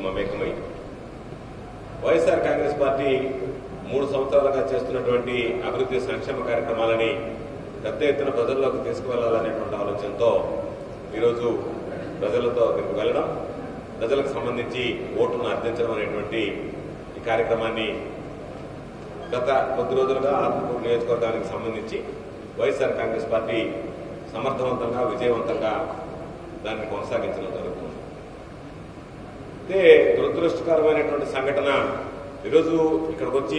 మమేకమై వైఎస్ఆర్ కాంగ్రెస్ పార్టీ మూడు సంవత్సరాలుగా చేస్తున్నటువంటి అభివృద్ధి సంక్షేమ కార్యక్రమాలని పెద్ద ఎత్తున ప్రజల్లోకి తీసుకువెళ్లాలనేటువంటి ఆలోచనతో ఈరోజు ప్రజలతో అక్కడికి వెళ్ళడం ప్రజలకు సంబంధించి ఓటును అర్థించడం అనేటువంటి ఈ కార్యక్రమాన్ని గత కొద్ది రోజులుగా ఆత్మకూరు నియోజకవర్గానికి సంబంధించి వైఎస్ఆర్ కాంగ్రెస్ పార్టీ సమర్థవంతంగా విజయవంతంగా దాన్ని కొనసాగించడం జరుగుతుంది అయితే దురదృష్టకరమైనటువంటి సంఘటన ఈరోజు ఇక్కడికి వచ్చి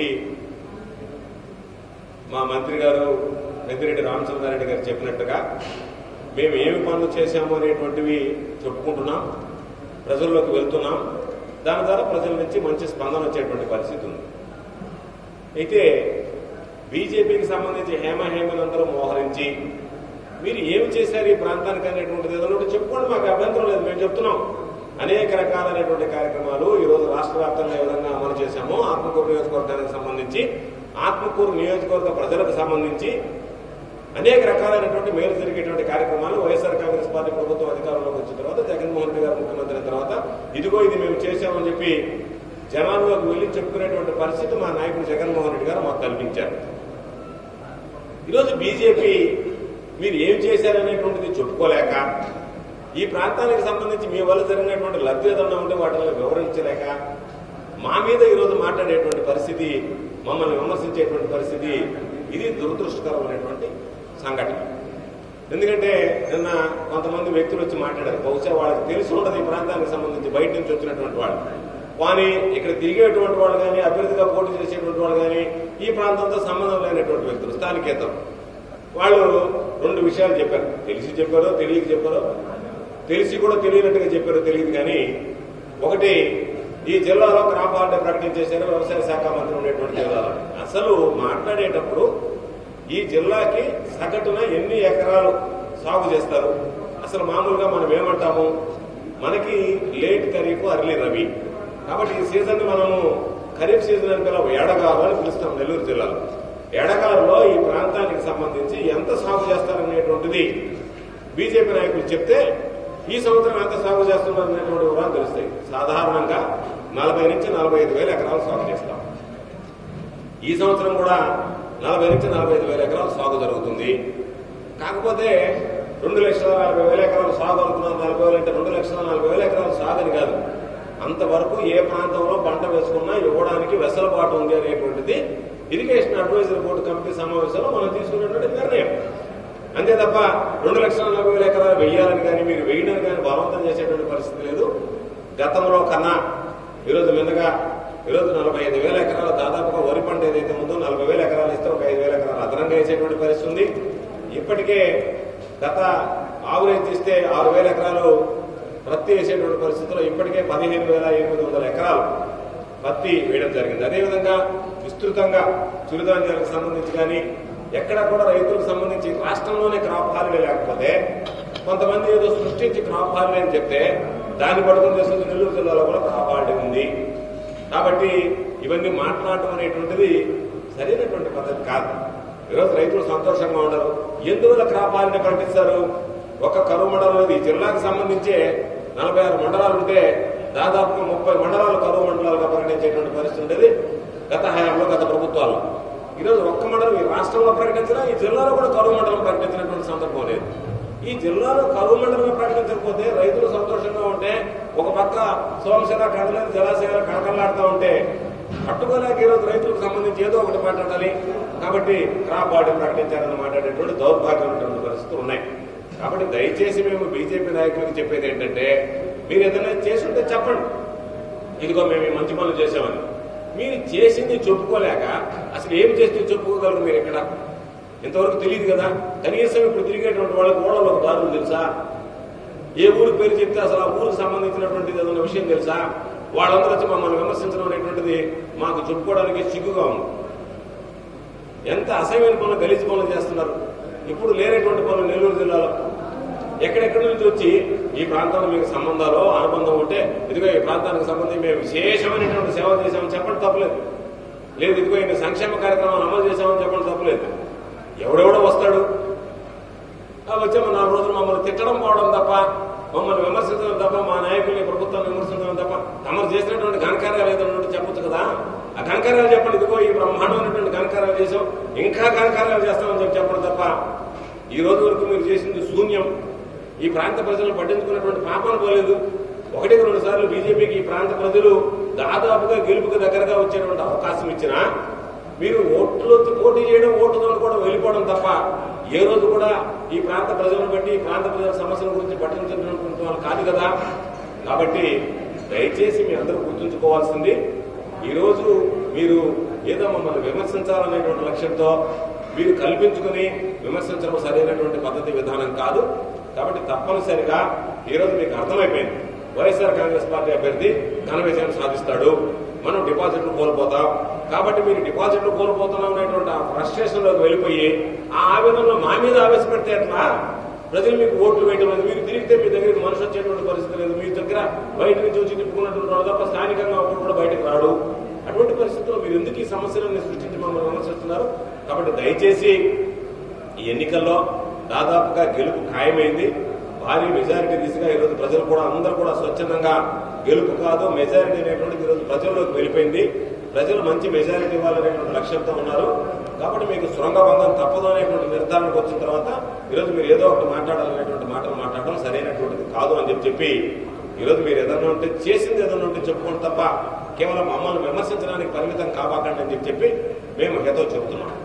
మా మంత్రి గారు పెద్దిరెడ్డి రామచంద్రారెడ్డి గారు చెప్పినట్టుగా మేము ఏమి పనులు చేశాము అనేటువంటివి చెప్పుకుంటున్నాం ప్రజల్లోకి వెళ్తున్నాం దాని ద్వారా ప్రజల నుంచి మంచి స్పందన వచ్చేటువంటి పరిస్థితి ఉంది అయితే బీజేపీకి సంబంధించి హేమ హేమలందరూ మోహరించి మీరు ఏమి చేశారు ఈ ప్రాంతానికి అనేటువంటిది ఏదో ఒకటి చెప్పుకోండి మాకు అభ్యంతరం లేదు మేము చెప్తున్నాం అనేక రకాలైనటువంటి కార్యక్రమాలు ఈ రోజు రాష్ట్ర వ్యాప్తంగా ఏ విధంగా అమలు చేశామో ఆత్మకూరు నియోజకవర్గానికి సంబంధించి ఆత్మకూరు నియోజకవర్గ ప్రజలకు సంబంధించి అనేక రకాలైనటువంటి మేలు జరిగేటువంటి కార్యక్రమాలు వైఎస్ఆర్ కాంగ్రెస్ పార్టీ ప్రభుత్వం అధికారంలోకి వచ్చిన తర్వాత జగన్మోహన్ రెడ్డి గారు ముఖ్యమంత్రి అయిన తర్వాత ఇదిగో ఇది మేము చేశామని చెప్పి జనాల్లోకి వెళ్లి చెప్పుకునేటువంటి పరిస్థితి మా నాయకుడు జగన్మోహన్ రెడ్డి గారు మాకు కల్పించారు ఈరోజు బీజేపీ మీరు ఏం చేశారనేటువంటిది చెప్పుకోలేక ఈ ప్రాంతానికి సంబంధించి మీ వల్ల జరిగినటువంటి లబ్ధి ఏదన్నా ఉంటే వాటిని వివరించలేక మా మీద ఈరోజు మాట్లాడేటువంటి పరిస్థితి మమ్మల్ని విమర్శించేటువంటి పరిస్థితి ఇది దురదృష్టకరమైనటువంటి సంఘటన ఎందుకంటే నిన్న కొంతమంది వ్యక్తులు వచ్చి మాట్లాడారు బహుశా వాళ్ళకి తెలిసి ఉండదు ఈ ప్రాంతానికి సంబంధించి బయట నుంచి వచ్చినటువంటి వాళ్ళు కానీ ఇక్కడ తిరిగేటువంటి వాళ్ళు కానీ అభ్యర్థిగా పోటీ చేసేటువంటి వాళ్ళు కానీ ఈ ప్రాంతంతో సంబంధం లేనటువంటి వ్యక్తులు స్థానికేతరు వాళ్ళు రెండు విషయాలు చెప్పారు తెలిసి చెప్పారో తెలియక చెప్పారో తెలిసి కూడా తెలియనట్టుగా చెప్పారో తెలియదు కానీ ఒకటి ఈ జిల్లాలో క్రాప్ హాలిడే ప్రకటించేశారు వ్యవసాయ శాఖ మంత్రి ఉండేటువంటి జిల్లాలో అసలు మాట్లాడేటప్పుడు ఈ జిల్లాకి సగటున ఎన్ని ఎకరాలు సాగు చేస్తారు అసలు మామూలుగా మనం ఏమంటాము మనకి లేట్ ఖరీఫ్ అర్లీ రవి కాబట్టి ఈ సీజన్ ని మనము ఖరీఫ్ సీజన్ అని పిలవ ఎడగాలు అని పిలుస్తాం నెల్లూరు జిల్లాలో ఎడగాలలో ఈ ప్రాంతానికి సంబంధించి ఎంత సాగు చేస్తారనేటువంటిది బీజేపీ నాయకులు చెప్తే ఈ సంవత్సరం ఎంత సాగు చేస్తున్నారు అనేటువంటి వివరాలు తెలుస్తాయి సాధారణంగా నలభై నుంచి నలభై ఐదు వేల ఎకరాలు సాగు చేస్తాం ఈ సంవత్సరం కూడా నలభై నుంచి నలభై ఐదు వేల ఎకరాలు సాగు జరుగుతుంది కాకపోతే రెండు లక్షల నలభై వేల ఎకరాలు సాగు అనుకున్నాం నలభై వేలు అంటే రెండు లక్షల నలభై వేల ఎకరాలు సాగు అని కాదు అంతవరకు ఏ ప్రాంతంలో పంట వేసుకున్నా ఇవ్వడానికి వెసలుబాటు ఉంది అనేటువంటిది ఇరిగేషన్ అడ్వైజరీ బోర్డు కమిటీ సమావేశంలో మనం తీసుకున్నటువంటి నిర్ణయం అంతే తప్ప రెండు లక్షల నలభై వేల ఎకరాలు వెయ్యాలని కానీ మీరు వెయ్యడానికి కానీ బలవంతం చేసేటువంటి పరిస్థితి లేదు గతంలో కన్నా ఈరోజు విన్నగా ఈరోజు నలభై ఐదు వేల ఎకరాలు దాదాపుగా వరి పంట ఏదైతే ఉందో నలభై వేల ఎకరాలు ఇస్తే ఒక ఐదు వేల ఎకరాలు అదనంగా వేసేటువంటి పరిస్థితి ఉంది ఇప్పటికే గత ఆవురేజ్ తీస్తే ఆరు వేల ఎకరాలు ప్రత్తి వేసేటువంటి పరిస్థితిలో ఇప్పటికే పదిహేను వేల ఎనిమిది వందల ఎకరాలు పత్తి వేయడం జరిగింది అదేవిధంగా విస్తృతంగా చిరుధాన్యాలకు సంబంధించి కానీ ఎక్కడ కూడా రైతులకు సంబంధించి రాష్ట్రంలోనే క్రాప్ హాలిడే లేకపోతే కొంతమంది ఏదో సృష్టించి క్రాప్ హాలిడే అని చెప్తే దాన్ని పడుకుని చేస్తుంది నెల్లూరు జిల్లాలో కూడా క్రాప్ హాలిడే ఉంది కాబట్టి ఇవన్నీ మాట్లాడటం అనేటువంటిది సరైనటువంటి పద్ధతి కాదు ఈరోజు రైతులు సంతోషంగా ఉండరు ఎందువల్ల క్రాప్ హాలిడే ప్రకటిస్తారు ఒక కరువు మండలం ఈ జిల్లాకు సంబంధించే నలభై ఆరు మండలాలు ఉంటే దాదాపుగా ముప్పై మండలాలు కరువు మండలాలుగా ప్రకటించేటువంటి పరిస్థితి ఉండేది గత హయాంలో గత ప్రభుత్వాల్లో ఈరోజు ఒక్క మండలం ఈ రాష్ట్రంలో ప్రకటించినా ఈ జిల్లాలో కూడా కరువు మండలం ప్రకటించినటువంటి సందర్భం లేదు ఈ జిల్లాలో కరువు మండలం ప్రకటించకపోతే రైతులు సంతోషంగా ఉంటే ఒక పక్క సోమశిల కదలని జలాశయాలు కడకలాడుతూ ఉంటే పట్టుకోలేక ఈరోజు రైతులకు సంబంధించి ఏదో ఒకటి మాట్లాడాలి కాబట్టి క్రాప్ బాడీ ప్రకటించారని మాట్లాడేటువంటి దౌర్భాగ్యమైనటువంటి పరిస్థితులు ఉన్నాయి కాబట్టి దయచేసి మేము బీజేపీ నాయకులకు చెప్పేది ఏంటంటే మీరు ఏదైనా చేసుంటే చెప్పండి ఇదిగో మేము ఈ మంచి పనులు చేసామని మీరు చేసింది చెప్పుకోలేక అసలు ఏం చేస్తే చెప్పుకోగలరు మీరు ఇక్కడ ఇంతవరకు తెలియదు కదా కనీసం ఇప్పుడు తిరిగేటువంటి వాళ్ళకి ఓడలో ఒక దారులు తెలుసా ఏ ఊరి పేరు చెప్తే అసలు ఆ ఊరికి సంబంధించినటువంటిది ఏదైనా విషయం తెలుసా వాళ్ళందరూ వచ్చి మమ్మల్ని విమర్శించడం అనేటువంటిది మాకు చెప్పుకోవడానికి సిగ్గుగా ఉంది ఎంత అసహ్యమైన పనులు గలీజు పనులు చేస్తున్నారు ఇప్పుడు లేనటువంటి పనులు నెల్లూరు జిల్లాలో ఎక్కడెక్కడి నుంచి వచ్చి ఈ ప్రాంతంలో మీకు సంబంధాలు అనుబంధం ఉంటే ఇదిగో ఈ ప్రాంతానికి సంబంధించి మేము విశేషమైనటువంటి సేవ చేశామని చెప్పండి తప్పలేదు లేదు ఇదిగో ఇన్ని సంక్షేమ కార్యక్రమాలు అమలు చేశామని చెప్పండి తప్పలేదు ఎవడెవడో వస్తాడు ఆ వచ్చే మన నాలుగు రోజులు మమ్మల్ని తిట్టడం పోవడం తప్ప మమ్మల్ని విమర్శించడం తప్ప మా నాయకుల్ని ప్రభుత్వాన్ని విమర్శించడం తప్ప తమరు చేసిన ఇంకా కార్యక్రమాలు చేస్తామని చెప్పి చెప్పడం తప్ప ఈ రోజు వరకు మీరు చేసింది శూన్యం ఈ ప్రాంత ప్రజలను పట్టించుకున్నటువంటి పాపాలు పోలేదు ఒకటికి రెండు సార్లు బీజేపీకి ఈ ప్రాంత ప్రజలు దాదాపుగా గెలుపుకు దగ్గరగా వచ్చేటువంటి అవకాశం ఇచ్చినా మీరు ఓట్లు పోటీ చేయడం ఓటుతో కూడా వెళ్ళిపోవడం తప్ప ఏ రోజు కూడా ఈ ప్రాంత ప్రజలను బట్టి ఈ ప్రాంత ప్రజల సమస్యల గురించి పట్టించుకున్నటువంటి వాళ్ళు కాదు కదా కాబట్టి దయచేసి మీ అందరూ గుర్తుంచుకోవాల్సింది ఈరోజు మీరు ఏదో మమ్మల్ని విమర్శించాలనేటువంటి లక్ష్యంతో మీరు కల్పించుకుని విమర్శించడం సరైనటువంటి పద్ధతి విధానం కాదు కాబట్టి తప్పనిసరిగా ఈరోజు మీకు అర్థమైపోయింది వైఎస్ఆర్ కాంగ్రెస్ పార్టీ అభ్యర్థి ఘన విజయం సాధిస్తాడు మనం డిపాజిట్లు కోల్పోతాం కాబట్టి మీరు డిపాజిట్లు కోల్పోతున్నాం అనేటువంటి ఆ ఫ్రస్ట్రేషన్ లోకి వెళ్ళిపోయి ఆ ఆవేదనలో మా మీద ఆవేశపెడితే ఎట్లా ప్రజలు మీకు ఓట్లు వేయడం లేదు మీరు తిరిగితే మీ దగ్గరికి మనిషి వచ్చేటువంటి పరిస్థితి లేదు మీ దగ్గర బయట నుంచి వచ్చి తిప్పుకున్నటువంటి వాడు తప్ప స్థానికంగా ఒకడు కూడా బయటకు రాడు అటువంటి పరిస్థితుల్లో మీరు ఎందుకు ఈ సమస్యలను సృష్టించి మమ్మల్ని విమర్శిస్తున్నారు కాబట్టి దయచేసి ఈ ఎన్నికల్లో దాదాపుగా గెలుపు ఖాయమైంది భారీ మెజారిటీ దిశగా ఈరోజు ప్రజలు కూడా అందరూ కూడా స్వచ్ఛందంగా గెలుపు కాదు మెజారిటీ అనేటువంటిది ఈరోజు ప్రజల్లోకి వెళ్ళిపోయింది ప్రజలు మంచి మెజారిటీ ఇవ్వాలనేటువంటి లక్ష్యంతో ఉన్నారు కాబట్టి మీకు సొరంగభంగం తప్పదు అనేటువంటి నిర్ధారణకు వచ్చిన తర్వాత ఈరోజు మీరు ఏదో ఒకటి మాట్లాడాలనేటువంటి మాటలు మాట్లాడడం సరైనటువంటిది కాదు అని చెప్పి చెప్పి ఈరోజు మీరు ఏదన్నా ఉంటే చేసింది ఏదన్నా ఉంటే చెప్పుకోండి తప్ప కేవలం మమ్మల్ని విమర్శించడానికి పరిమితం కాబాకండి అని చెప్పి చెప్పి మేము ఏదో చెబుతున్నాం